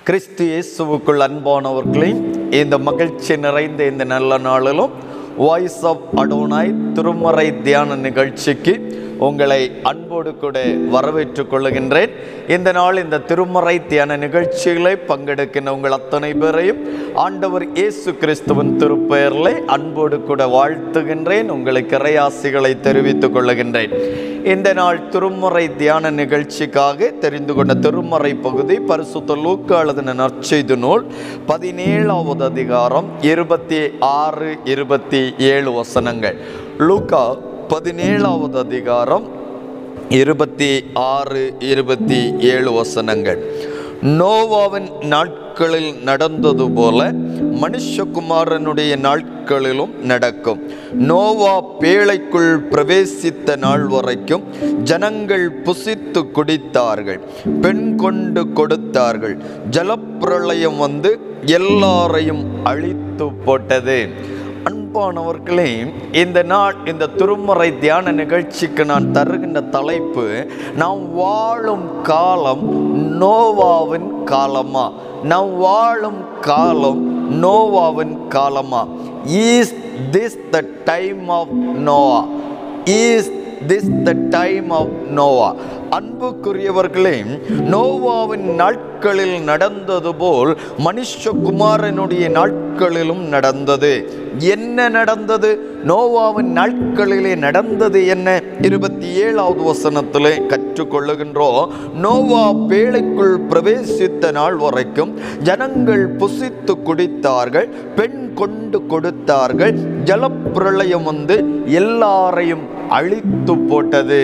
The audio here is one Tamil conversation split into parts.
கிறிஸ்து இயேசுவுக்குள் அன்பானவர்களே இந்த மகிழ்ச்சி நிறைந்த இந்த நல்ல நாளிலும் வாய்ஸ் ஆஃப் அடோனாய் திருமறை தியான நிகழ்ச்சிக்கு உங்களை அன்போடு கூட வரவேற்றுக் கொள்ளுகின்றேன் இந்த நாள் இந்த திருமறை தியான நிகழ்ச்சிகளை பங்கெடுக்கின்ற உங்கள் அத்தனை பேரையும் ஆண்டவர் இயேசு கிறிஸ்துவின் திருப்பெயரிலே அன்போடு கூட வாழ்த்துகின்றேன் உங்களுக்கு இறையாசிகளை தெரிவித்துக் கொள்ளுகின்றேன் இந்த நாள் திருமுறை தியான நிகழ்ச்சிக்காக தெரிந்து கொண்ட திருமறை பகுதி பரிசுத்த லூக்கா எழுதின நற்செய்தி நூல் பதினேழாவது அதிகாரம் இருபத்தி ஆறு இருபத்தி ஏழு வசனங்கள் லூக்கா பதினேழாவது அதிகாரம் இருபத்தி ஆறு இருபத்தி ஏழு வசனங்கள் நோவாவின் நாட்களில் நடந்தது போல மனுஷகுமாரனுடைய நாட்களிலும் நடக்கும் நோவா பேழைக்குள் பிரவேசித்த நாள் வரைக்கும் ஜனங்கள் புசித்து குடித்தார்கள் பெண் கொண்டு கொடுத்தார்கள் ஜலப்பிரளயம் வந்து எல்லாரையும் அழித்து போட்டது அன்பானவர்களே இந்த நாள் இந்த திருமறை தியான நிகழ்ச்சிக்கு நான் தருகின்ற தலைப்பு நாம் வாழும் காலம் நோவாவின் காலமா நாம் வாழும் காலம் நோவாவின் காலமா is this the time of Noah is this the time of Noah அன்புக்குரியவர்களே நோவாவின் நாட்களில் நடந்தது போல் மனுஷகுமாரனுடைய நாட்களிலும் நடந்தது என்ன நடந்தது நோவாவின் நாட்களிலே நடந்தது என்ன இருபத்தி ஏழாவது வசனத்திலே கற்றுக்கொள்ளுகின்றோம் நோவா பேழைக்குள் பிரவேசித்த நாள் வரைக்கும் ஜனங்கள் புசித்து குடித்தார்கள் பெண் கொண்டு கொடுத்தார்கள் ஜலப்பிரளயம் வந்து எல்லாரையும் அழித்து போட்டது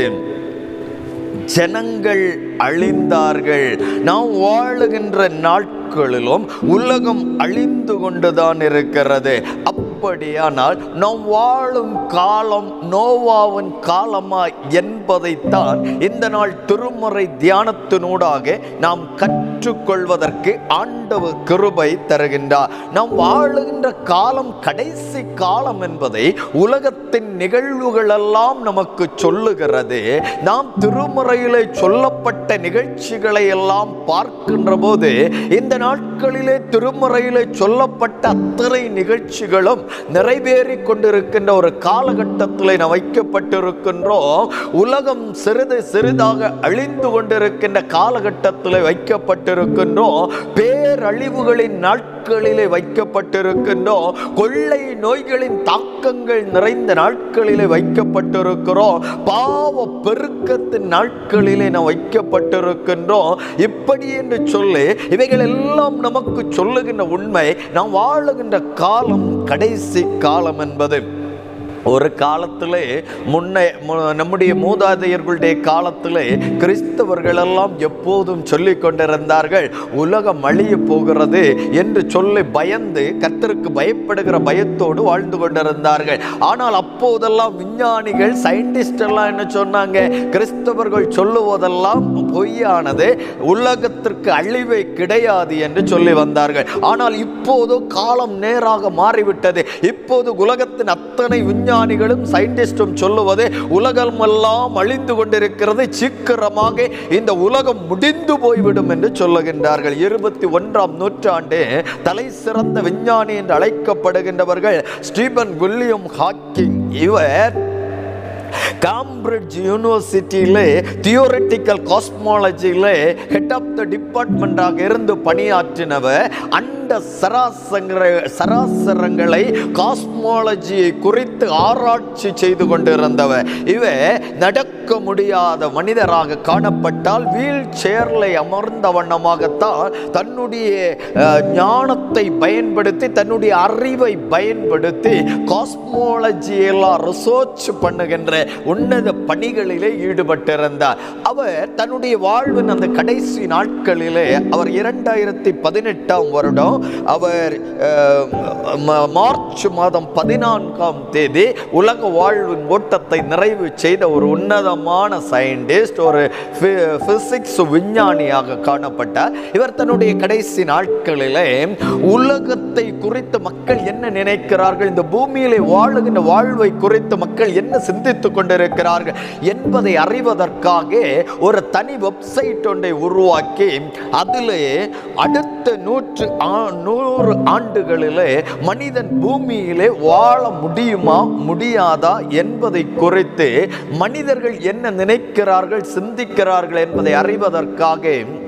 ஜனங்கள் அழிந்தார்கள் நாம் வாழுகின்ற நாட்களிலும் உலகம் அழிந்து கொண்டுதான் இருக்கிறது அப்படியானால் நாம் வாழும் காலம் நோவாவின் காலமா என்பதைத்தான் இந்த நாள் திருமுறை தியானத்தினூடாக நாம் கற்றுக்கொள்வதற்கு ஆண்டவர் கிருபை தருகின்றார் நாம் வாழுகின்ற காலம் கடைசி காலம் என்பதை உலகத்தின் நிகழ்வுகள் எல்லாம் நமக்கு சொல்லுகிறது நாம் திருமுறையிலே சொல்லப்பட்ட நிகழ்ச்சிகளை எல்லாம் பார்க்கின்ற போது இந்த நாட்களிலே திருமுறையிலே சொல்லப்பட்ட அத்தனை நிகழ்ச்சிகளும் நிறைவேறி கொண்டிருக்கின்ற ஒரு காலகட்டத்தில் நாம் வைக்கப்பட்டிருக்கின்றோம் உலகம் சிறிது சிறிதாக அழிந்து கொண்டிருக்கின்ற காலகட்டத்தில் வைக்கப்பட்டிருக்கின்றோம் பேரழிவுகளின் நாட்களிலே வைக்கப்பட்டிருக்கின்றோம் கொள்ளை நோய்களின் தாக்கங்கள் நிறைந்த நாட்களிலே வைக்கப்பட்டிருக்கிறோம் பாவ பெருக்கத்தின் நாட்களிலே நாம் வைக்கப்பட்டிருக்கின்றோம் இப்படி என்று சொல்லி இவைகள் எல்லாம் நமக்கு சொல்லுகின்ற உண்மை நாம் வாழுகின்ற காலம் கடைசி காலம் என்பது ஒரு காலத்திலே முன்னே மு- நம்முடைய மூதாதையர்களுடைய காலத்திலே கிறிஸ்தவர்கள் எல்லாம் எப்போதும் சொல்லி கொண்டிருந்தார்கள் உலகம் அழிய போகிறது என்று சொல்லி பயந்து கர்த்தருக்கு பயப்படுகிற பயத்தோடு வாழ்ந்து கொண்டிருந்தார்கள் ஆனால் அப்போதெல்லாம் விஞ்ஞானிகள் சயின்டிஸ்ட் எல்லாம் என்ன சொன்னாங்க கிறிஸ்தவர்கள் சொல்லுவதெல்லாம் பொய்யானது உலகத்திற்கு அழிவே கிடையாது என்று சொல்லி வந்தார்கள் ஆனால் இப்போது காலம் நேராக மாறிவிட்டது இப்போது உலகத்தின் அத்தனை விஞ்ஞானிகளும் சயின்டிஸ்டும் சொல்லுவது உலகம் எல்லாம் அழிந்து கொண்டிருக்கிறது சீக்கிரமாக இந்த உலகம் முடிந்து போய்விடும் என்று சொல்லுகின்றார்கள் இருபத்தி ஒன்றாம் நூற்றாண்டு தலை சிறந்த விஞ்ஞானி என்று அழைக்கப்படுகின்றவர்கள் ஸ்டீபன் வில்லியம் ஹாக்கிங் இவர் காம்பிரிட்ஜ் யூனிவர்சிட்டியிலே தியோரிட்டிக்கல் காஸ்மாலஜியிலே ஹெட் ஆஃப் த டிபார்ட்மெண்ட்டாக இருந்து பணியாற்றினவர் அண்ட சராசர சராசரங்களை காஸ்மாலஜியை குறித்து ஆராய்ச்சி செய்து கொண்டிருந்தவர் இவ நடக்க முடியாத மனிதராக காணப்பட்டால் வீல் சேர்ல அமர்ந்த வண்ணமாகத்தான் தன்னுடைய அஹ், ஞானத்தை பயன்படுத்தி தன்னுடைய அறிவை பயன்படுத்தி காஸ்மாலஜி எல்லாம் ரிசர்ச் பண்ணுகின்ற உன்னத பணிகளிலே ஈடுபட்டிருந்தார் அவர் தன்னுடைய வாழ்வின் அந்த கடைசி நாட்களிலே அவர் இரண்டாயிரத்தி பதினெட்டாம் வருடம் தெரியும் அவர் அஹ், ம- மார்ச் மாதம் பதினான்காம் தேதி உலக வாழ்வின் ஓட்டத்தை நிறைவு செய்த ஒரு உன்னதமான சயின்டிஸ்ட் ஒரு பிசிக்ஸ் விஞ்ஞானியாக காணப்பட்டார் இவர் தன்னுடைய கடைசி நாட்களிலே உலகத்தை குறித்து மக்கள் என்ன நினைக்கிறார்கள் இந்த பூமியிலே வாழுகின்ற வாழ்வை குறித்து மக்கள் என்ன சிந்தித்துக் கொண்டிருக்கிறார்கள் என்பதை அறிவதற்காக ஒரு தனி வெப்சைட் ஒன்றை உருவாக்கி அதிலே அடுத்த நூற்று ஆ- நூறு ஆண்டுகளிலே மனிதன் பூமியிலே வாழ முடியுமா முடியாதா என்பதை குறித்து மனிதர்கள் என்ன நினைக்கிறார்கள் சிந்திக்கிறார்கள் என்பதை அறிவதற்காக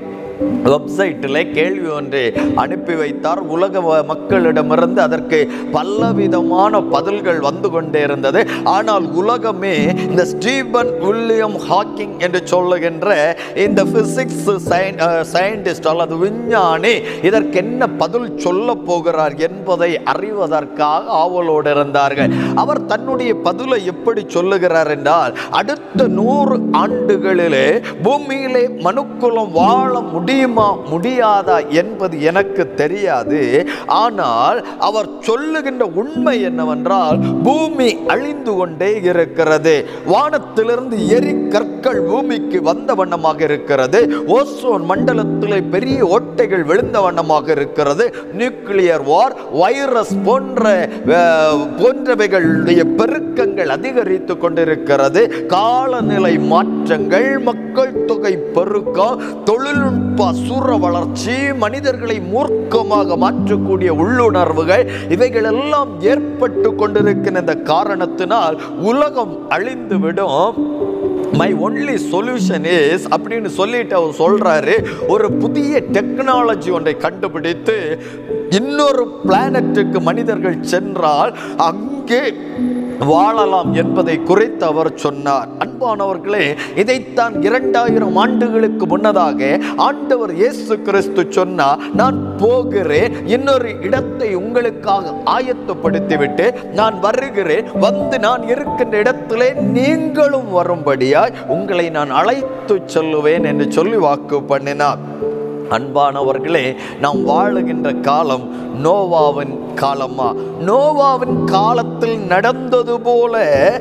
வெப்சைட்டில் கேள்வி ஒன்று அனுப்பி வைத்தார் உலக வ- மக்களிடமிருந்து அதற்கு பலவிதமான பதில்கள் வந்து கொண்டே இருந்தது ஆனால் உலகமே இந்த ஸ்டீபன் வில்லியம் ஹாக்கிங் என்று சொல்லுகின்ற இந்த பிசிக்ஸ் சயின்டிஸ்ட் அல்லது விஞ்ஞானி இதற்கு என்ன பதில் சொல்ல போகிறார் என்பதை அறிவதற்காக ஆவலோடு இருந்தார்கள் அவர் தன்னுடைய பதிலை எப்படி சொல்லுகிறார் என்றால் அடுத்த நூறு ஆண்டுகளிலே பூமியிலே மனுக்குலம் வாழ முடியுமா முடியாதா என்பது எனக்கு தெரியாது ஆனால் அவர் சொல்லுகின்ற உண்மை என்னவென்றால் பூமி அழிந்து கொண்டே இருக்கிறது வானத்திலிருந்து எரி கற்கள் பூமிக்கு வந்த வண்ணமாக இருக்கிறது ஓசோன் மண்டலத்திலே பெரிய ஓட்டைகள் விழுந்த வண்ணமாக இருக்கிறது நியூக்ளியர் வார் வைரஸ் போன்ற அஹ், போன்றவைகளுடைய பெருக்கங்கள் அதிகரித்து கொண்டிருக்கிறது காலநிலை மாற்றங்கள் மக்கள் தொகை பெருக்கம் தொழில்நுட்ப அசுர வளர்ச்சி மனிதர்களை மூர்க்கமாக மாற்றக்கூடிய உள்ளுணர்வுகள் இவைகள் எல்லாம் ஏற்பட்டு கொண்டிருக்கிற இந்த காரணத்தினால் உலகம் அழிந்துவிடும் மை ஒன்லி சொல்யூஷன் இஸ் அப்படின்னு சொல்லிட்டு அவர் சொல்றாரு ஒரு புதிய டெக்னாலஜி ஒன்றை கண்டுபிடித்து இன்னொரு பிளானட்டுக்கு மனிதர்கள் சென்றால் அங்கே வாழலாம் என்பதை குறித்து அவர் சொன்னார் அன்பானவர்களே இதைத்தான் இரண்டாயிரம் ஆண்டுகளுக்கு முன்னதாக ஆண்டவர் இயேசு கிறிஸ்து சொன்னார் நான் போகிறேன் இன்னொரு இடத்தை உங்களுக்காக ஆயத்தப்படுத்திவிட்டு நான் வருகிறேன் வந்து நான் இருக்கின்ற இடத்திலே நீங்களும் வரும்படியாய் உங்களை நான் அழைத்து செல்லுவேன் என்று சொல்லி வாக்கு பண்ணினார் அன்பானவர்களே நாம் வாழுகின்ற காலம் நோவாவின் காலமா நோவாவின் காலத்தில் நடந்தது போல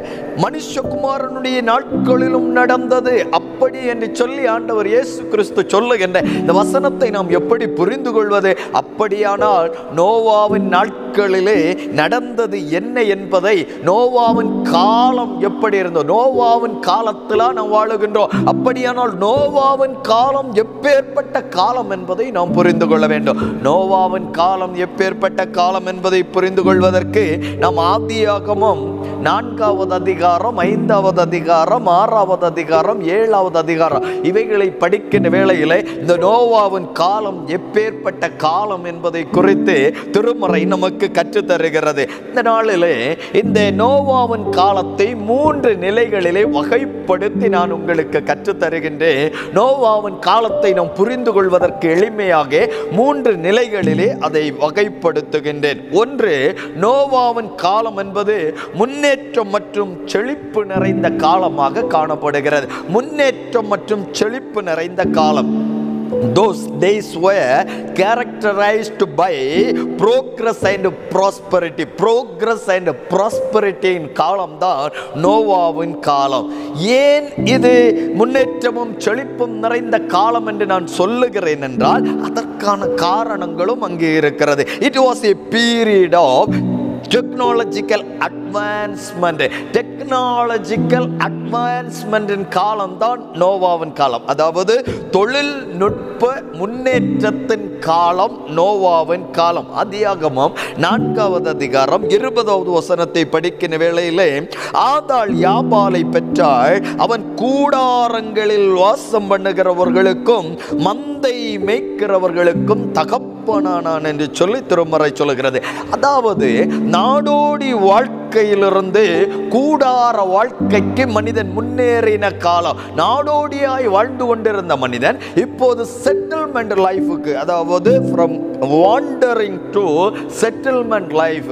மனுஷகுமாரனுடைய நாட்களிலும் நடந்தது அப்படி என்று சொல்லி ஆண்டவர் இயேசு கிறிஸ்து சொல்லுகின்ற இந்த வசனத்தை நாம் எப்படி புரிந்து கொள்வது அப்படியானால் நோவாவின் நாட்களிலே நடந்தது என்ன என்பதை நோவாவின் காலம் எப்படி இருந்தது நோவாவின் காலத்தில் நாம் வாழுகின்றோம் அப்படியானால் நோவாவின் காலம் எப்பேற்பட்ட காலம் என்பதை நாம் புரிந்து கொள்ள வேண்டும் நோவாவின் காலம் எப்பேற்பட்ட காலம் என்பதை புரிந்து கொள்வதற்கு நாம் ஆதியாகமம் நான்காவது அதிகாரம் ஐந்தாவது அதிகாரம் ஆறாவது அதிகாரம் ஏழாவது அதிகாரம் இவைகளை படிக்கின்ற வேளையிலே இந்த நோவாவின் காலம் எப்பேற்பட்ட காலம் என்பதை குறித்து திருமறை நமக்கு கற்றுத் தருகிறது இந்த நாளிலே இந்த நோவாவின் காலத்தை மூன்று நிலைகளிலே வகைப்படுத்தி நான் உங்களுக்கு கற்றுத் தருகின்றேன் நோவாவின் காலத்தை நாம் புரிந்து கொள்வதற்கு எளிமையாக மூன்று நிலைகளிலே அதை வகைப்படுத்துகின்றேன் ஒன்று நோவாவின் காலம் என்பது முன்னேற்றம் மற்றும் செழிப்பு நிறைந்த காலமாக காணப்படுகிறது முன்னேற்றம் மற்றும் செழிப்பு நிறைந்த காலம் those days were characterized by progress and prosperity progress and prosperity in காலம்தான் நோவாவின் காலம் ஏன் இது முன்னேற்றமும் செழிப்பும் நிறைந்த காலம் என்று நான் சொல்லுகிறேன் என்றால் அதற்கான காரணங்களும் அங்கே இருக்கிறது it was a period of technological advancement technological அட்வான்ஸ்மெண்டின் காலம்தான் நோவாவின் காலம் அதாவது தொழில்நுட்ப முன்னேற்றத்தின் காலம் நோவாவின் காலம் அதிகாகமம் நான்காவது அதிகாரம் இருபதாவது வசனத்தை படிக்கிற வேளையிலே ஆதாள் யாபாலை பெற்றாள் அவன் கூடாரங்களில் வாசம் பண்ணுகிறவர்களுக்கும் மந்தை மேய்க்கிறவர்களுக்கும் தகப்பனானான் என்று சொல்லி திருமறை சொல்லுகிறது அதாவது நாடோடி வாழ்க்கையிலிருந்து கூடார வாழ்க்கைக்கு மனிதன் முன்னேறின காலம் நாடோடியாய் வாழ்ந்து கொண்டிருந்த மனிதன் இப்போது செட்டில்மெண்ட் லைஃபுக்கு அதாவது from wandering to settlement life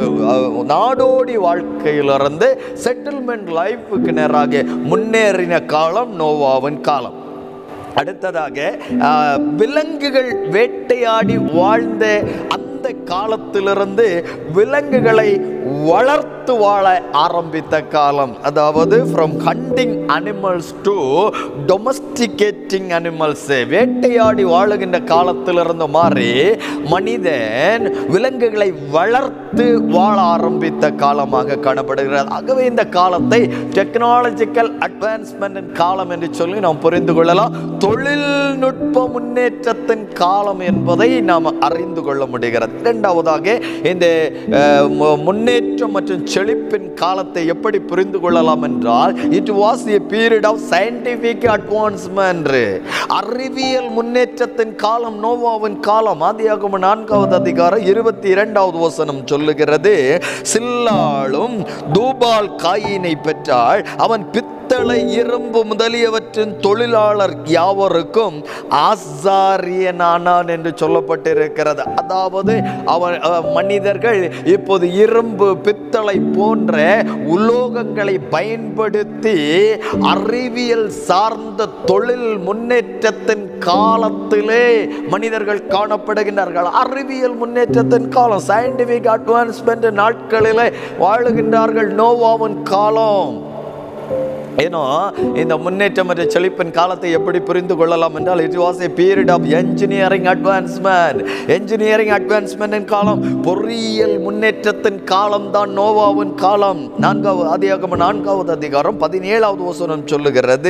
நாடோடி வாழ்க்கையிலிருந்து செட்டில்மெண்ட் லைஃபுக்கு நேராக முன்னேறின காலம் நோவாவின் காலம் அடுத்ததாக ஆஹ், விலங்குகள் வேட்டையாடி வாழ்ந்த அந்த காலத்திலிருந்து விலங்குகளை வளர்த்து வாழ ஆரம்பித்த காலம் அதாவது from hunting animals to domesticating animals வேட்டையாடி வாழுகின்ற காலத்திலிருந்து மாறி மனிதன் விலங்குகளை வளர்த்து வாழ ஆரம்பித்த காலமாக காணப்படுகிறது ஆகவே இந்த காலத்தை டெக்னாலஜிக்கல் அட்வான்ஸ்மெண்ட் காலம் என்று சொல்லி நாம் புரிந்து கொள்ளலாம் தொழில்நுட்ப முன்னேற்றத்தின் காலம் என்பதை நாம் அறிந்து கொள்ள முடிகிறது இரண்டாவதாக இந்த அஹ், மு- முன்னேற்றம் மற்றும் செழிப்பின் காலத்தை எப்படி புரிந்து கொள்ளலாம் என்றால் it was a period of scientific advancement அறிவியல் முன்னேற்றத்தின் காலம் நோவாவின் காலம் ஆதியாகம நான்காவது அதிகாரம் இருபத்தி இரண்டாவது வசனம் சொல்லுகிறது சில்லாளும் தூபால் காயினை பெற்றாள் அவன் பித்தளை இரும்பு முதலியவற்றின் தொழிலாளர் யாவருக்கும் ஆசாரியனானான் என்று சொல்லப்பட்டிருக்கிறது அதாவது அவன் அஹ், மனிதர்கள் இப்போது இரும்பு பித்தளை போன்ற உலோகங்களை பயன்படுத்தி அறிவியல் சார்ந்த தொழில் முன்னேற்றத்தின் காலத்திலே மனிதர்கள் காணப்படுகின்றார்கள் அறிவியல் முன்னேற்றத்தின் காலம் சயின்டிபிக் அட்வான்ஸ்மெண்ட் நாட்களிலே வாழுகின்றார்கள் நோவாவின் காலம் ஏன்னா இந்த முன்னேற்றம் மற்றும் செழிப்பின் காலத்தை எப்படி புரிந்து கொள்ளலாம் என்றால் it was a period of engineering advancement engineering அட்வான்ஸ்மெண்டின் காலம் பொறியியல் முன்னேற்றத்தின் காலம் தான் நோவாவின் காலம் நான்காவது அதிகாரம் நான்காவது அதிகாரம் பதினேழாவது வசனம் சொல்லுகிறது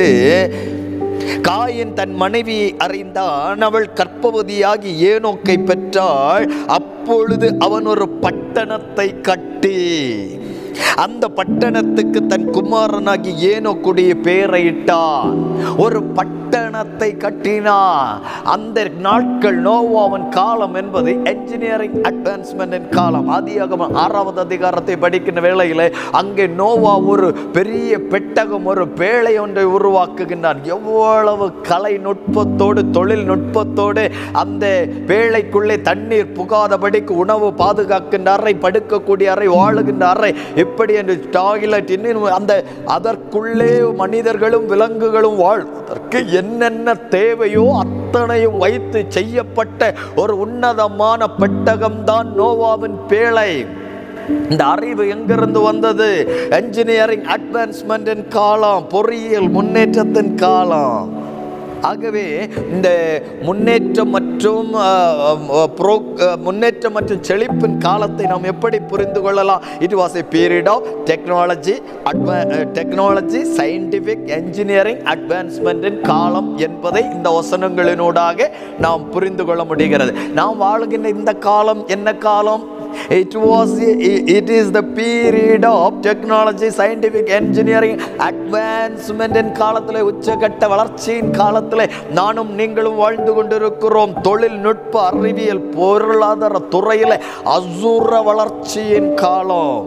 காயின் தன் மனைவியை அறிந்தான் அவள் கற்பவதியாகி ஏனோக்கை பெற்றாள் அப்பொழுது அவன் ஒரு பட்டணத்தை கட்டி அந்த பட்டணத்துக்கு தன் குமாரனாகி ஏனோக்குடைய பெயரையிட்டான் ஒரு பட்டணத்தை கட்டினான் அந்த நாட்கள் நோவாவின் காலம் என்பது என்ஜினியரிங் அட்வான்ஸ்மெண்டின் காலம் ஆதியாகம ஆறாவது அதிகாரத்தை படிக்கின்ற வேளையில் அங்கே நோவா ஒரு பெரிய பெட்டகம் ஒரு பேழை ஒன்றை உருவாக்குகின்றான் எவ்வளவு கலை நுட்பத்தோடு தொழில்நுட்பத்தோடு அந்த பேழைக்குள்ளே தண்ணீர் புகாதபடிக்கு உணவு பாதுகாக்கின்ற அறை படுக்கக்கூடிய அறை வாழுகின்ற அறை இப்படி என்று டாய்லெட் இன்னும் அந்த அதற்குள்ளே மனிதர்களும் விலங்குகளும் வாழ்வதற்கு என்னென்ன தேவையோ அத்தனையும் வைத்து செய்யப்பட்ட ஒரு உன்னதமான பெட்டகம்தான் நோவாவின் பேழை இந்த அறிவு எங்கிருந்து வந்தது என்ஜினியரிங் அட்வான்ஸ்மெண்டின் காலம் பொறியியல் முன்னேற்றத்தின் காலம் ஆகவே இந்த முன்னேற்றம் மற்றும் அஹ், அஹ், ப்ரோ அஹ், முன்னேற்றம் மற்றும் செழிப்பின் காலத்தை நாம் எப்படி புரிந்து கொள்ளலாம் it was a period of technology அட்வா டெக்னாலஜி சயின்டிஃபிக் என்ஜினியரிங் அட்வான்ஸ்மெண்ட்டின் காலம் என்பதை இந்த வசனங்களினூடாக நாம் புரிந்து கொள்ள முடிகிறது நாம் வாழுகின்ற இந்த காலம் என்ன காலம் it was it is the period of technology scientific engineering advancement in காலத்தில் உச்சகட்ட வளர்ச்சியின் காலத்தில் நானும் நீங்களும் வாழ்ந்து கொண்டிருக்கிறோம் தொழில்நுட்ப அறிவியல் பொருளாதார துறையில் அசுர வளர்ச்சியின் காலம்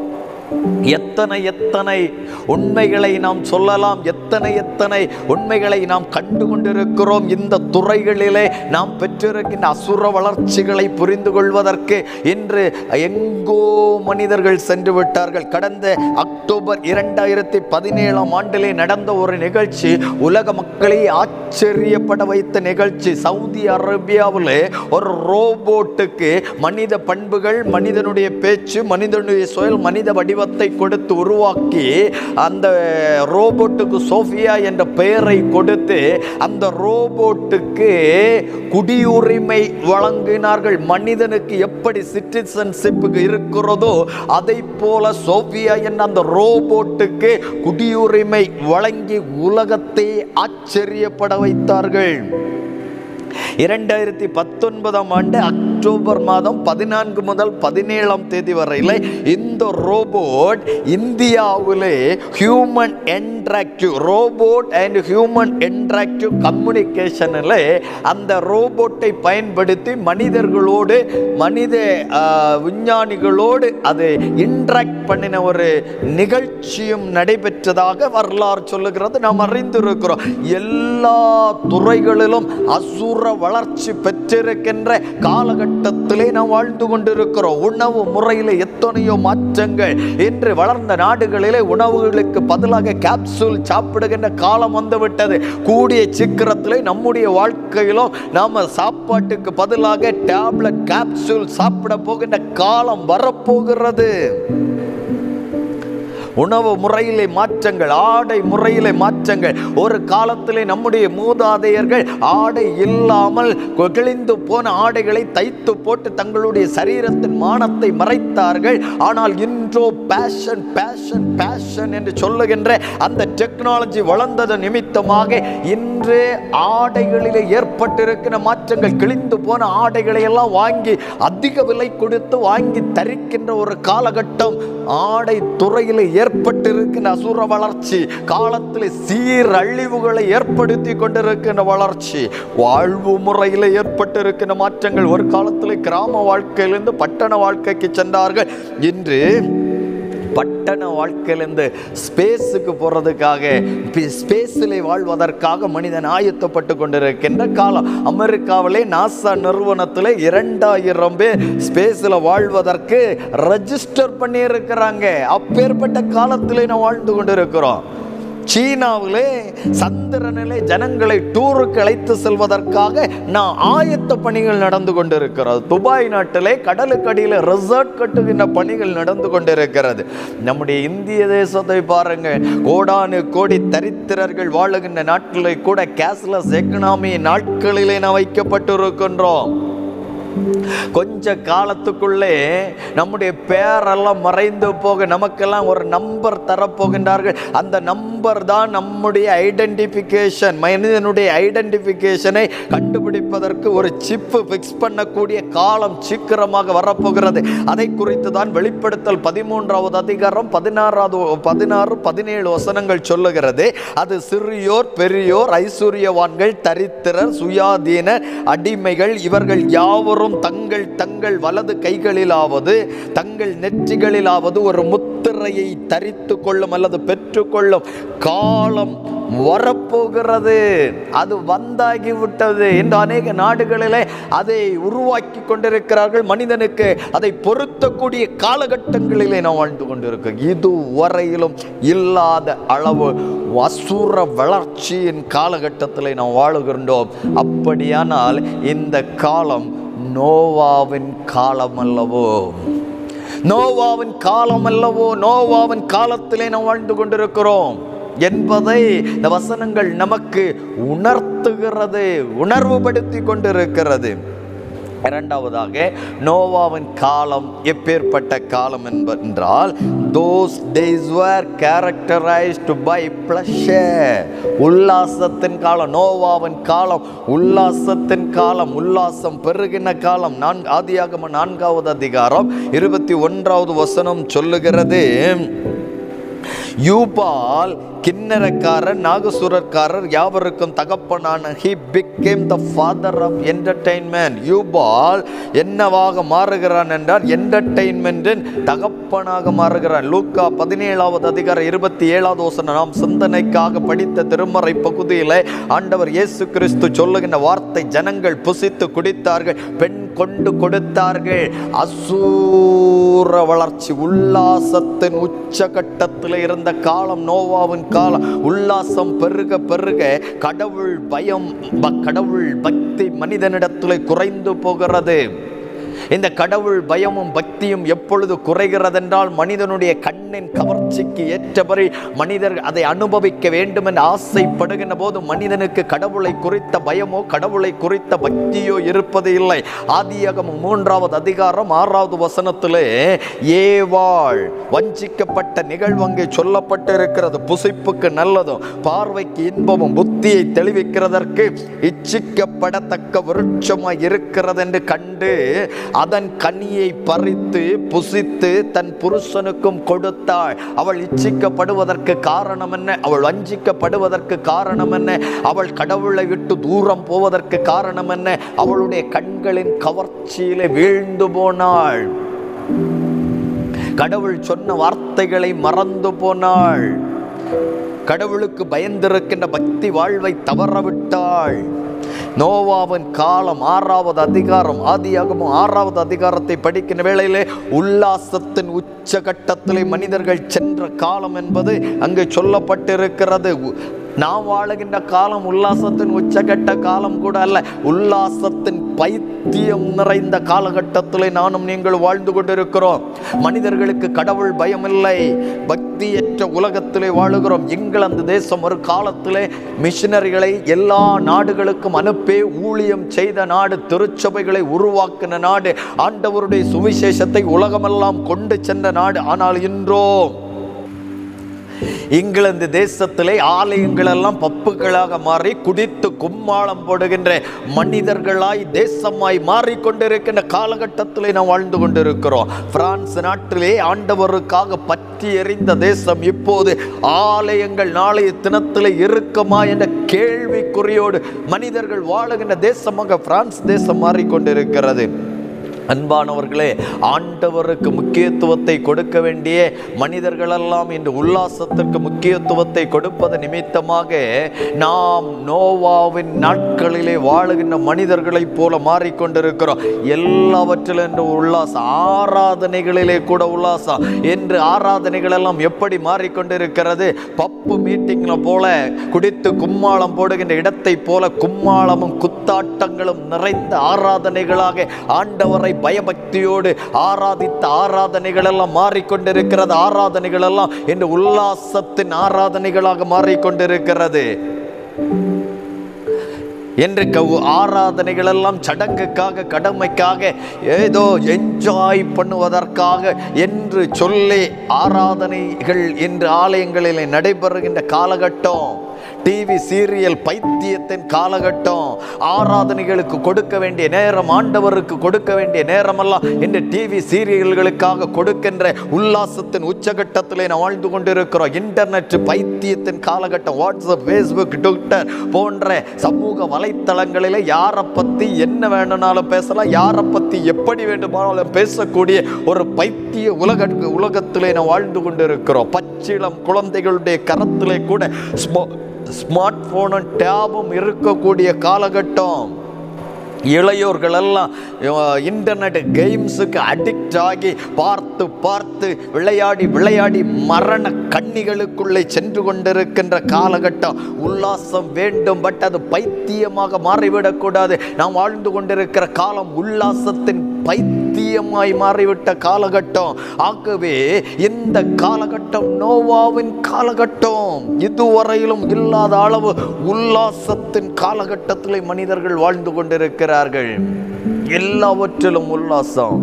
எத்தனை எத்தனை உண்மைகளை நாம் சொல்லலாம் எத்தனை எத்தனை உண்மைகளை நாம் கண்டு கொண்டிருக்கிறோம் இந்த துறைகளிலே நாம் பெற்றிருக்கின்ற அசுர வளர்ச்சிகளை புரிந்து கொள்வதற்கு இன்று எங்கோ மனிதர்கள் சென்று விட்டார்கள் கடந்த அக்டோபர் இரண்டாயிரத்தி பதினேழாம் ஆண்டிலே நடந்த ஒரு நிகழ்ச்சி உலக மக்களை ஆச்சரியப்பட வைத்த நிகழ்ச்சி சவுதி அரேபியாவில் ஒரு ரோபோட்டுக்கு மனித பண்புகள் மனிதனுடைய பேச்சு மனிதனுடைய செயல் மனித வடிவத்தை கொடுத்து உருவாக்கி அந்த ரோபோட்டுக்கு சோஃபியா என்ற பெயரை கொடுத்து அந்த ரோபோட்டுக்கு குடியுரிமை வழங்கினார்கள் மனிதனுக்கு எப்படி சிட்டிசன்ஷிப் இருக்கிறதோ அதை போல சோஃபியா என்ற அந்த ரோபோட்டுக்கு குடியுரிமை வழங்கி உலகத்தை ஆச்சரியப்பட வைத்தார்கள் இரண்டாயிரத்தி பத்தொன்பதாம் ஆண்டு அக்டோபர் மாதம் பதினான்கு முதல் பதினேழாம் தேதி வரையில் இந்த ரோபோட் இந்தியாவிலே human interactive robot and human interactive கம்யூனிகேஷனில் அந்த ரோபோட்டை பயன்படுத்தி மனிதர்களோடு மனித ஆ, விஞ்ஞானிகளோடு அது இன்ட்ராக்ட் பண்ணின ஒரு நிகழ்ச்சியும் நடைபெற்றதாக வரலாறு சொல்லுகிறது நாம் அறிந்திருக்கிறோம் எல்லா துறைகளிலும் அசுர வளர்ச்சி பெற்றிருக்கின்ற காலகட்டம் காலகட்டத்திலே நாம் வாழ்ந்து கொண்டிருக்கிறோம் உணவு முறையில் எத்தனையோ மாற்றங்கள் இன்று வளர்ந்த நாடுகளிலே உணவுகளுக்கு பதிலாக கேப்சூல் சாப்பிடுகின்ற காலம் வந்துவிட்டது கூடிய சீக்கிரத்திலே நம்முடைய வாழ்க்கையிலும் நாம சாப்பாட்டுக்கு பதிலாக டேப்லெட் கேப்சூல் சாப்பிட போகின்ற காலம் வரப்போகிறது உணவு முறையிலே மாற்றங்கள் ஆடை முறையிலே மாற்றங்கள் ஒரு காலத்திலே நம்முடைய மூதாதையர்கள் ஆடை இல்லாமல் கிழிந்து போன ஆடைகளை தைத்து போட்டு தங்களுடைய சரீரத்தின் மானத்தை மறைத்தார்கள் ஆனால் இன்றோ பேஷன் பேஷன் பேஷன் என்று சொல்லுகின்ற அந்த டெக்னாலஜி வளர்ந்தது நிமித்தமாக இன்று ஆடைகளிலே ஏற்பட்டிருக்கிற மாற்றங்கள் கிழிந்து போன ஆடைகளை எல்லாம் வாங்கி அதிக விலை கொடுத்து வாங்கி தரிக்கின்ற ஒரு காலகட்டம் ஆடை துறையில் ஏற்பட்டிருக்கின்ற அசுர வளர்ச்சி காலத்தில் சீரழிவுகளை ஏற்படுத்தி கொண்டிருக்கின்ற வளர்ச்சி வாழ்வு முறையில் ஏற்பட்டிருக்கின்ற மாற்றங்கள் ஒரு காலத்தில் கிராம வாழ்க்கையிலிருந்து பட்டண வாழ்க்கைக்கு சென்றார்கள் இன்று பட்டண வாழ்க்கையிலிருந்து ஸ்பேஸுக்கு போகிறதுக்காக ஸ்பேஸில் வாழ்வதற்காக மனிதன் ஆயத்தப்பட்டு கொண்டிருக்கின்ற காலம் அமெரிக்காவிலே நாசா நிறுவனத்தில் இரண்டாயிரம் பேர் ஸ்பேஸில் வாழ்வதற்கு ரெஜிஸ்டர் பண்ணியிருக்கிறாங்க அப்பேற்பட்ட காலத்திலே நான் வாழ்ந்து கொண்டிருக்கிறோம் சீனாவிலே சந்திரனிலே ஜனங்களை டூருக்கு அழைத்து செல்வதற்காக நான் ஆயத்த பணிகள் நடந்து கொண்டிருக்கிறது துபாய் நாட்டிலே கடலுக்கடியில் ரிசார்ட் கட்டுகின்ற பணிகள் நடந்து கொண்டிருக்கிறது நம்முடைய இந்திய தேசத்தை பாருங்க கோடானு கோடி தரித்திரர்கள் வாழுகின்ற நாட்களிலே கூட கேஷ்லெஸ் எக்கனாமி நாட்களிலே நான் வைக்கப்பட்டிருக்கின்றோம் கொஞ்ச காலத்துக்குள்ளே நம்முடைய பேரெல்லாம் மறைந்து போக நமக்கெல்லாம் ஒரு நம்பர் தரப்போகின்றார்கள் அந்த நம்பர் தான் நம்முடைய ஐடென்டிஃபிகேஷன் மனிதனுடைய ஐடென்டிஃபிகேஷனை கண்டுபிடிப்பதற்கு ஒரு சிப்பு ஃபிக்ஸ் பண்ணக்கூடிய காலம் சீக்கிரமாக வரப்போகிறது அதை குறித்து தான் வெளிப்படுத்தல் பதிமூன்றாவது அதிகாரம் பதினாறாவது பதினாறு பதினேழு வசனங்கள் சொல்லுகிறது அது சிறியோர் பெரியோர் ஐஸ்வர்யவான்கள் தரித்திரர் சுயாதீன அடிமைகள் இவர்கள் யாவரும் தங்கள் தங்கள் வலது கைகளிலாவது தங்கள் நெற்றிகளிலாவது ஒரு முத்திரையை தரித்து கொள்ளும் அல்லது பெற்றுக்கொள்ளும் காலம் வரப்போகிறது அது வந்தாகி விட்டது என்று அநேக நாடுகளிலே அதை உருவாக்கி கொண்டிருக்கிறார்கள் மனிதனுக்கு அதை பொருத்தக்கூடிய காலகட்டங்களிலே நாம் வாழ்ந்து கொண்டிருக்கோம் இதுவரையிலும் இல்லாத அளவு அசுர வளர்ச்சியின் காலகட்டத்தில் நாம் வாழுகின்றோம் அப்படியானால் இந்த காலம் நோவாவின் காலம் அல்லவோ நோவாவின் காலம் அல்லவோ நோவாவின் காலத்திலே நாம் வாழ்ந்து கொண்டிருக்கிறோம் என்பதை இந்த வசனங்கள் நமக்கு உணர்த்துகிறது உணர்வுபடுத்தி கொண்டிருக்கிறது இரண்டாவதாக நோவாவின் காலம் எப்பேற்பட்ட காலம் என்பென்றால் those days were characterised by pleasure உல்லாசத்தின் காலம் நோவாவின் காலம் உல்லாசத்தின் காலம் உல்லாசம் பெருகின காலம் நான் ஆதியாகம நான்காவது அதிகாரம் இருபத்தி ஒன்றாவது வசனம் சொல்லுகிறது யூபால் கிண்ணறக்காரர் நாகசுரக்காரர் யாவருக்கும் தகப்பனான he became the father of entertainment Jubal என்னவாக மாறுகிறான் என்றால் என்டர்டெயின்மெண்ட்டின் தகப்பனாக மாறுகிறான் லூக்கா பதினேழாவது அதிகாரம் இருபத்தி ஏழாவது வசனம் நாம் சிந்தனைக்காக படித்த திருமறை பகுதியில் ஆண்டவர் இயேசு கிறிஸ்து சொல்லுகின்ற வார்த்தை ஜனங்கள் புசித்து குடித்தார்கள் பெண் கொண்டு கொடுத்தார்கள் அசூர வளர்ச்சி உல்லாசத்தின் உச்சகட்டத்தில் இருந்த காலம் நோவாவின் காலம் உல்லாசம் பெருக பெருக கடவுள் பயம் ப- கடவுள் பக்தி மனிதனிடத்தில் குறைந்து போகிறது இந்த கடவுள் பயமும் பக்தியும் எப்பொழுது குறைகிறதென்றால் மனிதனுடைய கண்ணின் கவர்ச்சிக்கு ஏற்றபடி மனிதர் அதை அனுபவிக்க வேண்டும் என்று ஆசைப்படுகின்ற போது மனிதனுக்கு கடவுளை குறித்த பயமோ கடவுளை குறித்த பக்தியோ இருப்பது இல்லை ஆதியாகமம் மூன்றாவது அதிகாரம் ஆறாவது வசனத்திலே ஏவாள் வஞ்சிக்கப்பட்ட நிகழ்வு அங்கே சொல்லப்பட்டிருக்கிறது புசிப்புக்கு நல்லதும் பார்வைக்கு இன்பமும் புத்தியை தெளிவிக்கிறதற்கு இச்சிக்கப்படத்தக்க விருட்சமாய் இருக்கிறது என்று கண்டு அதன் கனியை பறித்து புசித்து தன் புருஷனுக்கும் கொடுத்தாள் அவள் இச்சிக்கப்படுவதற்கு காரணம் என்ன அவள் வஞ்சிக்கப்படுவதற்கு காரணம் என்ன அவள் கடவுளை விட்டு தூரம் போவதற்கு காரணம் என்ன அவளுடைய கண்களின் கவர்ச்சியிலே வீழ்ந்து போனாள் கடவுள் சொன்ன வார்த்தைகளை மறந்து போனாள் கடவுளுக்கு பயந்திருக்கின்ற பக்தி வாழ்வை தவறவிட்டாள் நோவாவின் காலம் ஆறாவது அதிகாரம் ஆதியாகமும் ஆறாவது அதிகாரத்தை படிக்கின்ற வேளையிலே உல்லாசத்தின் உச்சகட்டத்திலே மனிதர்கள் சென்ற காலம் என்பது அங்கு சொல்லப்பட்டிருக்கிறது நாம் வாழுகின்ற காலம் உல்லாசத்தின் உச்சகட்ட காலம் கூட அல்ல உல்லாசத்தின் பைத்தியம் நிறைந்த காலகட்டத்திலே நானும் நீங்கள் வாழ்ந்து கொண்டிருக்கிறோம் மனிதர்களுக்கு கடவுள் பயமில்லை பக்தியற்ற உலகத்திலே வாழுகிறோம் இங்கிலாந்து தேசம் ஒரு காலத்திலே மிஷினரிகளை எல்லா நாடுகளுக்கும் அனுப்பி ஊழியம் செய்த நாடு திருச்சபைகளை உருவாக்கின நாடு ஆண்டவருடைய சுவிசேஷத்தை உலகமெல்லாம் கொண்டு சென்ற நாடு ஆனால் இன்றோ இங்கிலாந்து தேசத்திலே ஆலயங்கள் எல்லாம் பப்புகளாக மாறி குடித்து கும்மாளம் போடுகின்ற மனிதர்களாய் தேசமாய் மாறிக்கொண்டிருக்கின்ற காலகட்டத்திலே நாம் வாழ்ந்து கொண்டிருக்கிறோம் பிரான்ஸ் நாட்டிலே ஆண்டவருக்காக பற்றி எறிந்த தேசம் இப்போது ஆலயங்கள் நாளைய தினத்திலே இருக்குமா என்ற கேள்விக்குறியோடு மனிதர்கள் வாழுகின்ற தேசமாக பிரான்ஸ் தேசம் மாறிக்கொண்டிருக்கிறது அன்பானவர்களே ஆண்டவருக்கு முக்கியத்துவத்தை கொடுக்க வேண்டிய மனிதர்களெல்லாம் இன்று உல்லாசத்திற்கு முக்கியத்துவத்தை கொடுப்பது நிமித்தமாக நாம் நோவாவின் நாட்களிலே வாழுகின்ற மனிதர்களைப் போல மாறிக்கொண்டிருக்கிறோம் எல்லாவற்றிலும் என்று உல்லாசம் ஆராதனைகளிலே கூட உல்லாசம் என்று ஆராதனைகள் எல்லாம் எப்படி மாறிக்கொண்டிருக்கிறது பப்பு மீட்டிங்ல போல குடித்து கும்மாளம் போடுகின்ற இடத்தை போல கும்மாளமும் குத்தாட்டங்களும் நிறைந்த ஆராதனைகளாக ஆண்டவரை பயபக்தியோடு ஆராதித்த ஆராதனைகள் எல்லாம் மாறிக்கொண்டிருக்கிறது ஆராதனைகள் எல்லாம் இன்று உல்லாசத்தின் ஆராதனைகளாக மாறிக்கொண்டிருக்கிறது என்று கவு ஆராதனைகள் எல்லாம் சடங்குக்காக கடமைக்காக ஏதோ என்ஜாய் பண்ணுவதற்காக என்று சொல்லி ஆராதனைகள் இன்று ஆலயங்களில் நடைபெறுகின்ற காலகட்டம் டிவி சீரியல் பைத்தியத்தின் காலகட்டம் ஆராதனைகளுக்கு கொடுக்க வேண்டிய நேரம் ஆண்டவருக்கு கொடுக்க வேண்டிய நேரமெல்லாம் இந்த டிவி சீரியல்களுக்காக கொடுக்கின்ற உல்லாசத்தின் உச்சகட்டத்திலே நாம் வாழ்ந்து கொண்டிருக்கிறோம் இன்டர்நெட் பைத்தியத்தின் காலகட்டம் வாட்ஸ்அப் ஃபேஸ்புக் ட்விட்டர் போன்ற சமூக வலைத்தளங்களிலே யாரை பற்றி என்ன வேணும்னாலும் பேசலாம் யாரை பற்றி எப்படி வேண்டுமானாலும் பேசக்கூடிய ஒரு பைத்திய உலக உலகத்திலே நாம் வாழ்ந்து கொண்டிருக்கிறோம் பச்சிளம் குழந்தைகளுடைய கரத்திலே கூட ஸ்மோ ஸ்மார்ட் ஃபோனும் டேபும் இருக்கக்கூடிய காலகட்டம் இளையோர்கள் எல்லாம் இன்டர்நெட் கேம்ஸுக்கு அடிக்ட் ஆகி பார்த்து பார்த்து விளையாடி விளையாடி மரண கண்ணிகளுக்குள்ளே சென்று கொண்டிருக்கின்ற காலகட்டம் உல்லாசம் வேண்டும் பட் அது பைத்தியமாக மாறிவிடக்கூடாது நாம் வாழ்ந்து கொண்டிருக்கிற காலம் உல்லாசத்தின் பைத்தியமாய் மாறிவிட்ட காலகட்டம் ஆகவே இந்த காலகட்டம் நோவாவின் காலகட்டம் இதுவரையிலும் இல்லாத அளவு உல்லாசத்தின் காலகட்டத்திலே மனிதர்கள் வாழ்ந்து கொண்டிருக்கிறார்கள் எல்லாவற்றிலும் உல்லாசம்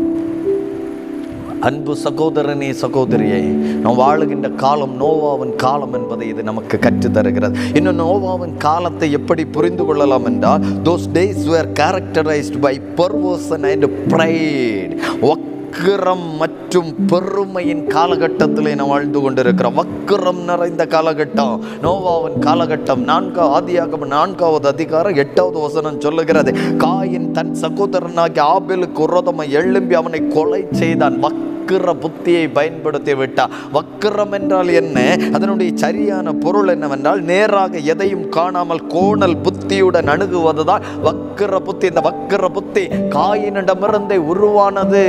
அன்பு சகோதரனே சகோதரியே நாம் வாழுகின்ற காலம் நோவாவின் காலம் என்பதை இது நமக்கு கற்றுத் தருகிறது இன்னும் நோவாவின் காலத்தை எப்படி புரிந்து கொள்ளலாம் என்றால் those days were characterised by perversion and pride வக்கிரம் மற்றும் பெருமையின் காலகட்டத்திலே நாம் வாழ்ந்து கொண்டிருக்கிறோம் வக்கிரம் நிறைந்த காலகட்டம் நோவாவின் காலகட்டம் நான்கா ஆதியாகம நான்காவது அதிகாரம் எட்டாவது வசனம் சொல்லுகிறது காயின் தன் சகோதரனாகிய ஆபேலுக்கு உரோதமாக எழும்பி அவனை கொலை செய்தான் வக்கிர புத்தியை பயன்படுத்தி விட்டார் வக்கிரம் என்றால் என்ன அதனுடைய சரியான பொருள் என்னவென்றால் நேராக எதையும் காணாமல் கோணல் புத்தியுடன் அணுகுவதுதான் வக்கிர புத்தி இந்த வக்கிர புத்தி காயினிடமிருந்தே உருவானது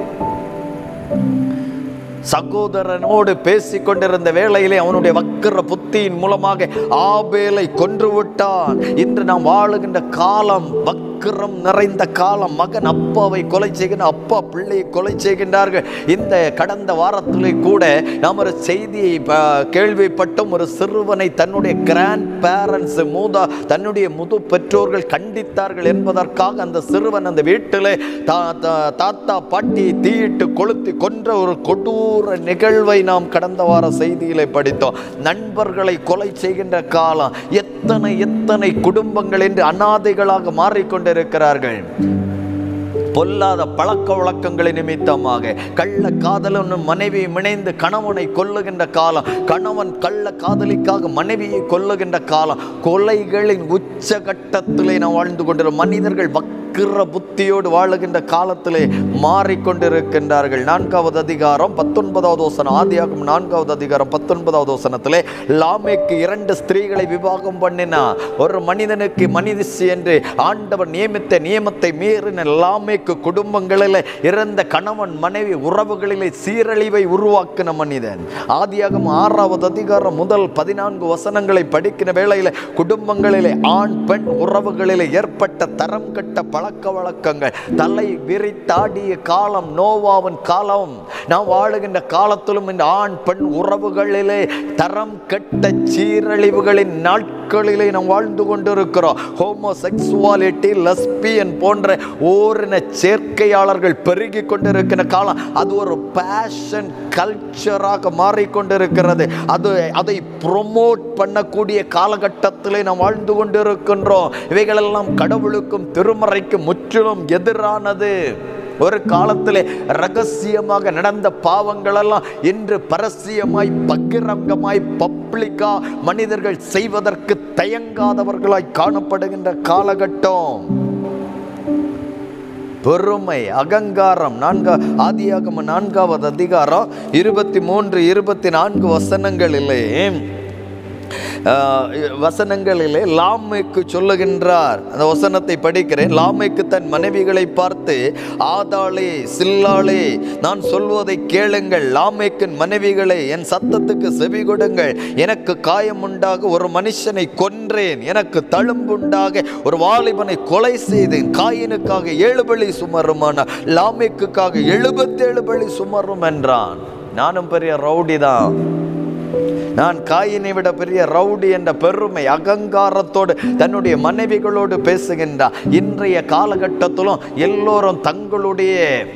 சகோதரனோடு பேசிக் கொண்டிருந்த வேளையிலே அவனுடைய வக்கிர புத்தியின் மூலமாக ஆபேலை கொன்று விட்டான் இன்று நாம் வாழுகின்ற காலம் வக்கிரம் நிறைந்த காலம் மகன் அப்பாவை கொலை செய்கின்ற அப்பா பிள்ளையை கொலை செய்கின்றார்கள் இந்த கடந்த வாரத்திலே கூட நாம் ஒரு செய்தியை ப- கேள்விப்பட்டோம் ஒரு சிறுவனை தன்னுடைய கிராண்ட் பேரண்ட்ஸ் மூதா தன்னுடைய முது பெற்றோர்கள் கண்டித்தார்கள் என்பதற்காக அந்த சிறுவன் அந்த வீட்டிலே தா- தா- தாத்தா பாட்டியை தீயிட்டு கொளுத்தி கொன்ற ஒரு கொடூர நிகழ்வை நாம் கடந்த வார செய்தியிலே படித்தோம் நண்பர்களை கொலை செய்கின்ற காலம் எத்தனை எத்தனை குடும்பங்கள் என்று அனாதைகளாக மாறிக்கொண்டிருக்கிறார்கள் பொல்லாத பழக்க வழக்கங்களை நிமித்தமாக கள்ள காதலனும் மனைவி இணைந்து கணவனை கொல்லுகின்ற காலம் கணவன் கள்ள காதலிக்காக மனைவியை கொல்லுகின்ற காலம் கொலைகளின் உச்சகட்டத்திலே நாம் வாழ்ந்து கொண்டிருக்கிறோம் மனிதர்கள் வக்கிர புத்தி புத்தியோடு வாழுகின்ற காலத்திலே மாறிக்கொண்டிருக்கின்றார்கள் நான்காவது அதிகாரம் பத்தொன்பதாவது வசனம் ஆதியாகும் நான்காவது அதிகாரம் பத்தொன்பதாவது வசனத்திலே லாமேக்கு இரண்டு ஸ்திரீகளை விவாகம் பண்ணினா ஒரு மனிதனுக்கு மனிதிசி என்று ஆண்டவர் நியமித்த நியமத்தை மீறின லாமேக்கு குடும்பங்களில் இறந்த கணவன் மனைவி உறவுகளிலே சீரழிவை உருவாக்கின மனிதன் ஆதியாகம் ஆறாவது அதிகாரம் முதல் பதினான்கு வசனங்களை படிக்கிற வேளையில் குடும்பங்களிலே ஆண் பெண் உறவுகளிலே ஏற்பட்ட தரம் கட்ட பழக்க வழக்கங்கள் தலை விரித்தாடிய காலம் நோவாவின் காலம் நாம் வாழுகின்ற காலத்திலும் இந்த ஆண் பெண் உறவுகளிலே தரம் கெட்ட சீரழிவுகளின் நாட்களிலே நாம் வாழ்ந்து கொண்டிருக்கிறோம் ஹோமோசெக்சுவாலிட்டி லஸ்பியன் போன்ற ஓரின சேர்க்கையாளர்கள் பெருகி கொண்டிருக்கிற காலம் அது ஒரு பேஷன் கல்ச்சராக மாறிக்கொண்டிருக்கிறது அது அதை ப்ரொமோட் பண்ணக்கூடிய காலகட்டத்திலே நாம் வாழ்ந்து கொண்டிருக்கின்றோம் இவைகளெல்லாம் கடவுளுக்கும் திருமறைக்கும் முற்றிலும் எதிரானது ஒரு காலத்திலே ரகசியமாக நடந்த பாவங்களெல்லாம் இன்று பரசியமாய் பகிரங்கமாய் பப்ளிக்கா மனிதர்கள் செய்வதற்கு தயங்காதவர்களாய் காணப்படுகின்ற காலகட்டம் பெருமை அகங்காரம் நான்கா ஆதியாகம நான்காவது அதிகாரம் இருபத்தி மூன்று இருபத்தி நான்கு வசனங்களிலே ஆஹ், வசனங்களிலே லாமைக்கு சொல்லுகின்றார் அந்த வசனத்தை படிக்கிறேன் லாமைக்கு தன் மனைவிகளை பார்த்து ஆதாளே சில்லாளே நான் சொல்வதை கேளுங்கள் லாமைக்கின் மனைவிகளே என் சத்தத்துக்கு செவி கொடுங்கள் எனக்கு காயம் உண்டாக ஒரு மனுஷனை கொன்றேன் எனக்கு தழும்புண்டாக ஒரு வாலிபனை கொலை செய்தேன் காயினுக்காக ஏழு பலி சுமருமான லாமைக்குக்காக எழுபத்தேழு பலி சுமரும் என்றான் நானும் பெரிய ரவுடி தான் நான் காயினை விட பெரிய ரவுடி என்ற பெருமை அகங்காரத்தோடு தன்னுடைய மனைவிகளோடு பேசுகின்றார் இன்றைய காலகட்டத்திலும் எல்லோரும் தங்களுடைய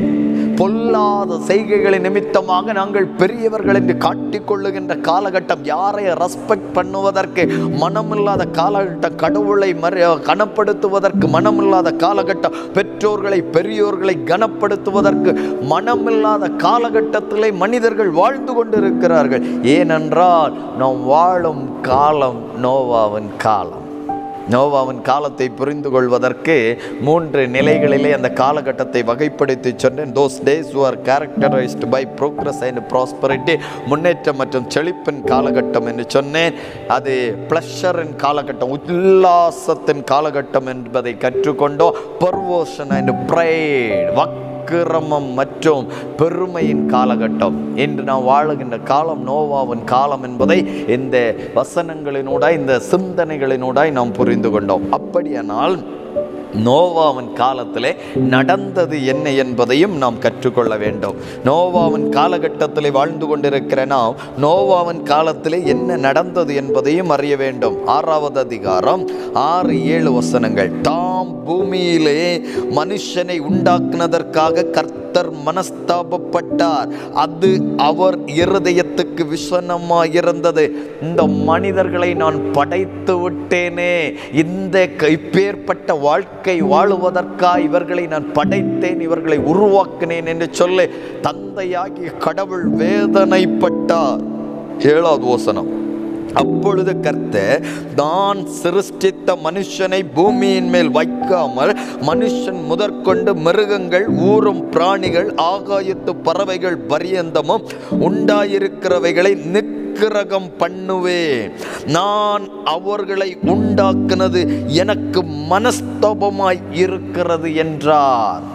பொல்லாத செய்கைகளின் நிமித்தமாக நாங்கள் பெரியவர்கள் என்று காட்டிக் கொள்ளுகின்ற காலகட்டம் யாரை ரெஸ்பெக்ட் பண்ணுவதற்கு மனமில்லாத காலகட்டம் கடவுளை மறு கனப்படுத்துவதற்கு மனமில்லாத காலகட்டம் பெற்றோர்களை பெரியோர்களை கனப்படுத்துவதற்கு மனமில்லாத காலகட்டத்திலே மனிதர்கள் வாழ்ந்து கொண்டிருக்கிறார்கள் ஏனென்றால் நாம் வாழும் காலம் நோவாவின் காலம் நோவாவின் காலத்தை புரிந்து கொள்வதற்கு மூன்று நிலைகளிலே அந்த காலகட்டத்தை வகைப்படுத்தி சொன்னேன் those days are characterised by progress and prosperity முன்னேற்றம் மற்றும் செழிப்பின் காலகட்டம் என்று சொன்னேன் அது ப்ளஷரின் காலகட்டம் உல்லாசத்தின் காலகட்டம் என்பதை கற்றுக்கொண்டோம் பர்வோஷன் அண்ட் ப்ரைட் வக் அக்கிரமம் மற்றும் பெருமையின் காலகட்டம் இன்று நாம் வாழுகின்ற காலம் நோவாவின் காலம் என்பதை இந்த வசனங்களினூடாய் இந்த சிந்தனைகளினூடாய் நாம் புரிந்து கொண்டோம் அப்படியானால் நோவாவின் காலத்திலே நடந்தது என்ன என்பதையும் நாம் கற்றுக்கொள்ள வேண்டும் நோவாவின் காலகட்டத்திலே வாழ்ந்து கொண்டிருக்கிற நாம் நோவாவின் காலத்திலே என்ன நடந்தது என்பதையும் அறிய வேண்டும் ஆறாவது அதிகாரம் ஆறு ஏழு வசனங்கள் தாம் பூமியிலே மனுஷனை உண்டாக்குனதற்காக கர்த்தர் மனஸ்தாபப்பட்டார் அது அவர் இருதயத்துக்கு விஷனமாயிருந்தது இந்த மனிதர்களை நான் படைத்து விட்டேனே இந்த க- இப்பேற்பட்ட வாழ்க்கை வாழுவதற்காக இவர்களை நான் படைத்தேன் இவர்களை உருவாக்கினேன் என்று சொல்லி தந்தையாகிய கடவுள் வேதனைப்பட்டார் ஏழாவது வசனம் அப்பொழுது கர்த்தர் தான் சிருஷ்டித்த மனுஷனை பூமியின் மேல் வைக்காமல் மனுஷன் முதற்கொண்டு மிருகங்கள் ஊரும் பிராணிகள் ஆகாயத்து பறவைகள் பரியந்தமும் உண்டாயிருக்கிறவைகளை நிக்கிரகம் பண்ணுவேன் நான் அவர்களை உண்டாக்குனது எனக்கு மனஸ்தாபமாய் இருக்கிறது என்றார்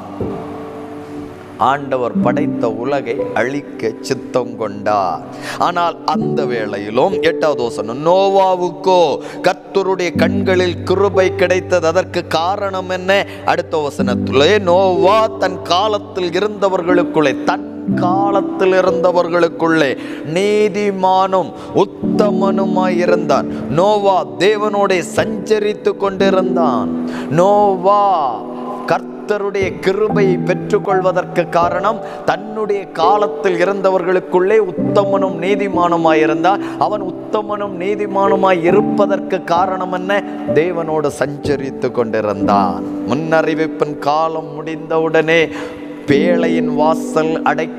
ஆண்டவர் படைத்த உலகை அழிக்க சித்தம் கொண்டார் ஆனால் அந்த வேளையிலும் எட்டாவது வசனம் நோவாவுக்கோ கர்த்தருடைய கண்களில் கிருபை கிடைத்தது அதற்கு காரணம் என்ன அடுத்த வசனத்திலே நோவா தன் காலத்தில் இருந்தவர்களுக்குள்ளே தன் காலத்தில் இருந்தவர்களுக்குள்ளே நீதிமானும் உத்தமனுமாய் இருந்தான் நோவா தேவனோட சஞ்சரித்து கொண்டிருந்தான் நோவா கர்த்தருடைய கிருபையை பெற்றுக்கொள்வதற்கு காரணம் தன்னுடைய காலத்தில் இருந்தவர்களுக்குள்ளே உத்தமனும் நீதிமானுமாய் இருந்தான் அவன் உத்தமனும் நீதிமானுமாய் இருப்பதற்கு காரணம் என்ன தேவனோடு சஞ்சரித்து கொண்டிருந்தான் முன்னறிவிப்பின் காலம் முடிந்தவுடனே பேழையின் வாசல்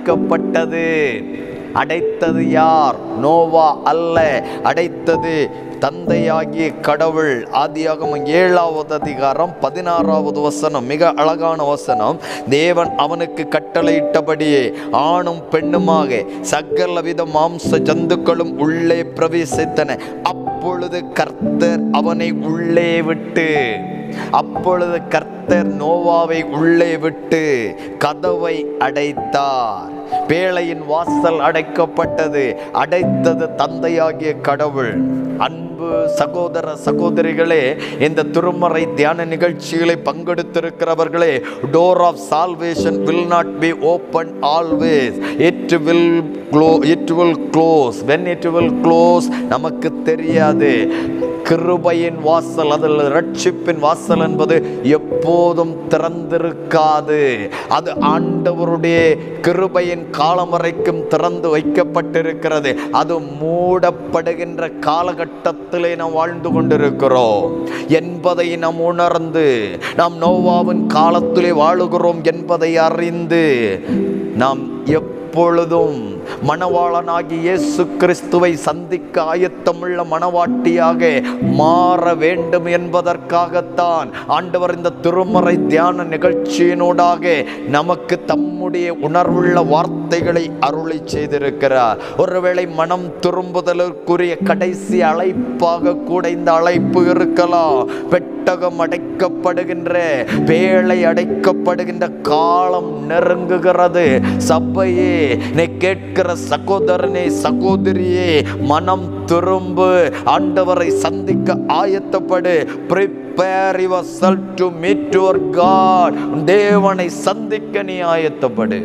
அடைக்கப்பட்டது அடைத்தது யார் நோவா அல்ல அடைத்தது தந்தையாகிய கடவுள் ஆதியாகமம் ஏழாவது அதிகாரம் பதினாறாவது வசனம் மிக அழகான வசனம் தேவன் அவனுக்கு கட்டளையிட்டபடியே ஆணும் பெண்ணுமாக சகலவித மாம்ச ஜந்துக்களும் உள்ளே பிரவேசித்தன அப்பொழுது கர்த்தர் அவனை உள்ளே விட்டு அப்பொழுது கர்த்தர் நோவாவை உள்ளே விட்டு கதவை அடைத்தார் பேழையின் வாசல் அடைக்கப்பட்டது அடைத்தது தந்தையாகிய கடவுள் அன்பு சகோதர சகோதரிகளே இந்த திருமறை தியான நிகழ்ச்சிகளை பங்கெடுத்திருக்கிறவர்களே door of salvation will not be open always it will close it will close when it will close நமக்கு தெரியாது கிருபையின் வாசல் அதில் ரட்சிப்பின் வாசல் என்பது எப்போதும் திறந்திருக்காது அது ஆண்டவருடைய கிருபையின் காலம் வரைக்கும் திறந்து வைக்கப்பட்டிருக்கிறது அது மூடப்படுகின்ற காலகட்டத்திலே நாம் வாழ்ந்து கொண்டிருக்கிறோம் என்பதை நாம் உணர்ந்து நாம் நோவாவின் காலத்திலே வாழுகிறோம் என்பதை அறிந்து நாம் எப்பொழுதும் மணவாளனாகி இயேசு கிறிஸ்துவை சந்திக்க ஆயத்தமுள்ள மணவாட்டியாக மாற வேண்டும் என்பதற்காகத்தான் ஆண்டவர் இந்த திருமறை தியான நிகழ்ச்சியினூடாக நமக்கு தம்முடைய உணர்வுள்ள வார்த்தைகளை அருளி செய்திருக்கிறார் ஒருவேளை மனம் திரும்புதலுக்குரிய கடைசி அழைப்பாக கூட இந்த அழைப்பு இருக்கலாம் பெட்டகம் அடைக்கப்படுகின்ற பேழை அடைக்கப்படுகின்ற காலம் நெருங்குகிறது சபையே நீ கேட்கிற சகோதரனே சகோதரியே மனம் திரும்பு ஆண்டவரை சந்திக்க ஆயத்தப்படு prepare your self to meet your God தேவனை சந்திக்க நீ ஆயத்தப்படு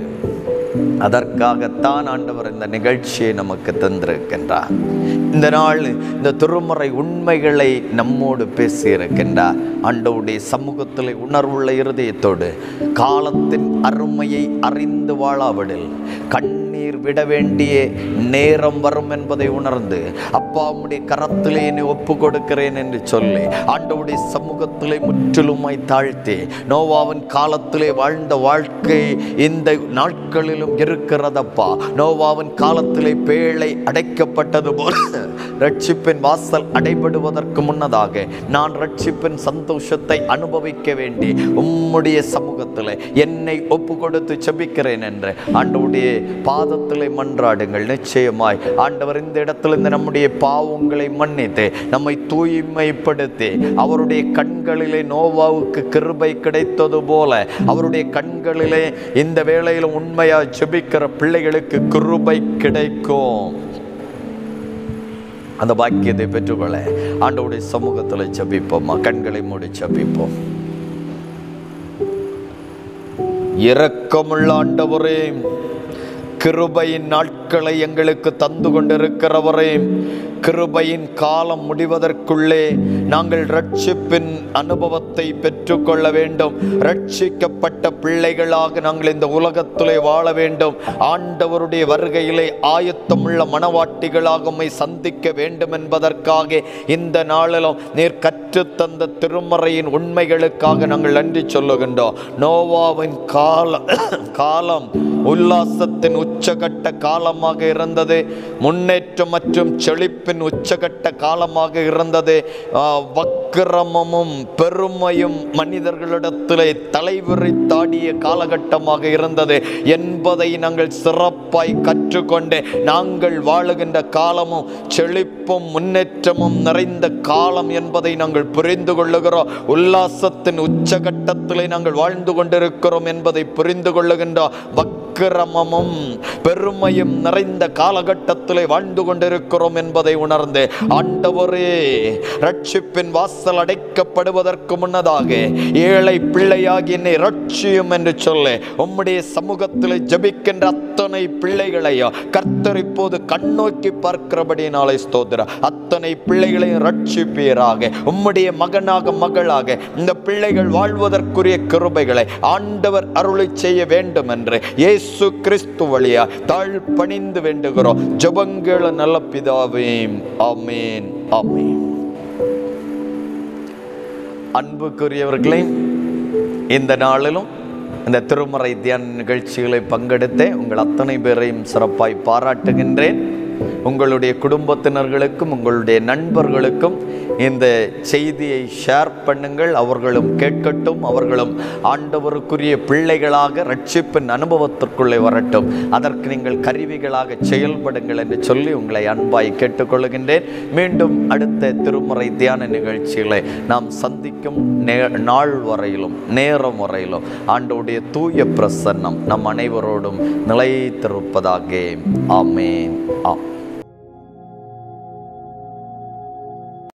அதற்காகத்தான் ஆண்டவர் இந்த நிகழ்ச்சியை நமக்கு தந்திருக்கின்றார் இந்த நாள் இந்த திருமறை உண்மைகளை நம்மோடு பேசியிருக்கின்றார் ஆண்டவருடைய சமூகத்தில் உணர்வுள்ள இருதயத்தோடு காலத்தின் அருமையை அறிந்து வாழாவிடில் கண்ணீர் விட வேண்டிய நேரம் வரும் என்பதை உணர்ந்து அப்பா உம்முடைய கரத்திலே என்னை ஒப்பு கொடுக்கிறேன் என்று சொல்லி ஆண்டவருடைய சமூகத்திலே முற்றிலுமாய் தாழ்த்தி நோவாவின் காலத்திலே வாழ்ந்த வாழ்க்கை இந்த நாட்களிலும் இருக்கிறதப்பா நோவாவின் காலத்திலே பேழை அடைக்கப்பட்டது போல ரட்சிப்பின் வாசல் அடைபடுவதற்கு முன்னதாக நான் ரட்சிப்பின் சந்தோஷத்தை அனுபவிக்க வேண்டி உம்முடைய சமூகத்தில் என்னை ஒப்பு கொடுத்து செபிக்கிறேன் என்று ஆண்டவருடைய பாதத்திலே மன்றாடுங்கள் நிச்சயமாய் ஆண்டவர் இந்த இடத்துல இந்த நம்முடைய பாவங்களை மன்னித்து நம்மை தூய்மைப்படுத்தி அவருடைய கண்களிலே நோவாவுக்கு கிருபை கிடைத்தது போல அவருடைய கண்களிலே இந்த வேளையில் உண்மையா செபிக்கிற பிள்ளைகளுக்கு கிருபை கிடைக்கும் அந்த பாக்கியத்தை பெற்றுக்கொள்ள ஆண்டவருடைய சமூகத்தில் ஜபிப்போம்மா கண்களை மூடி ஜபிப்போம் இரக்கமுள்ள ஆண்டவரே கிருபையின் நாட்களை எங்களுக்கு தந்து கொண்டிருக்கிறவரே கிருபையின் காலம் முடிவதற்குள்ளே நாங்கள் ரட்சிப்பின் அனுபவத்தை பெற்றுக்கொள்ள வேண்டும் ரட்சிக்கப்பட்ட பிள்ளைகளாக நாங்கள் இந்த உலகத்திலே வாழ வேண்டும் ஆண்டவருடைய வருகையிலே ஆயத்தமுள்ள மனவாட்டிகளாக உம்மை சந்திக்க வேண்டும் என்பதற்காக இந்த நாளிலும் நீர் கற்றுத்தந்த திருமறையின் உண்மைகளுக்காக நாங்கள் நன்றி சொல்லுகின்றோம் நோவாவின் கால காலம் உல்லாசத்தின் உச்சகட்ட காலமாக இருந்தது முன்னேற்றம் மற்றும் செழிப்பின் உச்சகட்ட காலமாக இருந்தது ஆ, வக்கிரமமும் பெருமையும் மனிதர்களிடத்திலே தலைவிரித்தாடிய காலகட்டமாக இருந்தது என்பதை நாங்கள் சிறப்பாய் கற்றுக்கொண்டு நாங்கள் வாழுகின்ற காலமும் செழிப்பும் முன்னேற்றமும் நிறைந்த காலம் என்பதை நாங்கள் புரிந்து கொள்ளுகிறோம் உல்லாசத்தின் உச்சகட்டத்திலே நாங்கள் வாழ்ந்து கொண்டிருக்கிறோம் என்பதை புரிந்து கொள்ளுகின்றோம் வக்கிரமமும் பெருமையும் நிறைந்த காலகட்டத்திலே வாழ்ந்து கொண்டிருக்கிறோம் என்பதை உணர்ந்து ஆண்டவரே ரட்சிப்பின் வாசல் அடைக்கப்படுவதற்கு முன்னதாக ஏழை பிள்ளையாகி என்னை ரட்சியும் என்று சொல்லி உம்முடைய சமூகத்தில் ஜபிக்கின்ற அத்தனை பிள்ளைகளையோ கர்த்தர் இப்போது கண்ணோக்கி பார்க்கிறபடினாலே ஸ்தோத்திர அத்தனை பிள்ளைகளையும் ரட்சிப்பீராக உம்முடைய மகனாக மகளாக இந்த பிள்ளைகள் வாழ்வதற்குரிய கிருபைகளை ஆண்டவர் அருளை செய்ய வேண்டும் என்று இயேசு கிறிஸ்து வழியா தாழ் பணிந்து வேண்டுகிறோம் ஜபங்கள நல்ல பிதாவே ஆமேன் ஆமேன் அன்புக்குரியவர்களே இந்த நாளிலும் இந்த திருமறை தியான நிகழ்ச்சிகளை பங்கெடுத்தே உங்கள் அத்தனை பேரையும் சிறப்பாய் பாராட்டுகின்றேன் உங்களுடைய குடும்பத்தினர்களுக்கும் உங்களுடைய நண்பர்களுக்கும் இந்த செய்தியை ஷேர் பண்ணுங்கள் அவர்களும் கேட்கட்டும் அவர்களும் ஆண்டவருக்குரிய பிள்ளைகளாக ரட்சிப்பின் அனுபவத்திற்குள்ளே வரட்டும் அதற்கு நீங்கள் கருவிகளாக செயல்படுங்கள் என்று சொல்லி உங்களை அன்பாய் கேட்டுக்கொள்கின்றேன் மீண்டும் அடுத்த திருமுறை தியான நிகழ்ச்சிகளை நாம் சந்திக்கும் நே நாள் வரையிலும் நேரம் வரையிலும் ஆண்டோடைய தூய பிரசன்னம் நம் அனைவரோடும் நிலைத்திருப்பதாக ஆமேன் ஆம்